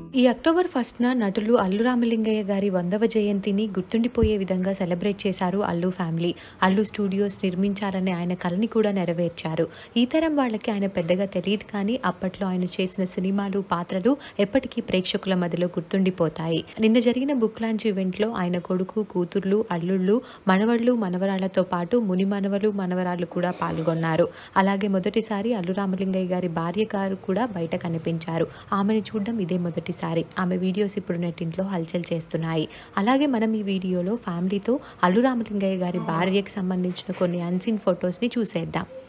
ఈ అక్టోబర్ ఫస్ట్న నటులు అల్లు రామలింగయ్య గారి వందవ జయంతిని గుర్తుండిపోయే విధంగా సెలబ్రేట్ చేశారు అల్లు ఫ్యామిలీ అల్లు స్టూడియోస్ నిర్మించాలనే ఆయన కలని కూడా నెరవేర్చారు ఈ తరం వాళ్ళకి ఆయన పెద్దగా తెలియదు కానీ అప్పట్లో ఆయన చేసిన సినిమాలు పాత్రలు ఎప్పటికీ ప్రేక్షకుల మధ్యలో గుర్తుండిపోతాయి నిన్న జరిగిన బుక్ లాంచ్ ఈవెంట్లో ఆయన కొడుకు కూతుర్లు అల్లుళ్ళు మనవళ్ళు మనవరాళ్లతో పాటు ముని మనవలు మనవరాళ్ళు కూడా పాల్గొన్నారు అలాగే మొదటిసారి అల్లు రామలింగయ్య గారి భార్య గారు కూడా బయట కనిపించారు ఆమెను చూడడం ఇదే మొదటిసారి ఆమె వీడియోస్ ఇప్పుడు నెట్టింట్లో హల్చల్ చేస్తున్నాయి అలాగే మనం ఈ వీడియోలో ఫ్యామిలీతో అల్లు రామలింగయ్య గారి భార్యకి సంబంధించిన కొన్ని అన్సీన్ ఫొటోస్ని చూసేద్దాం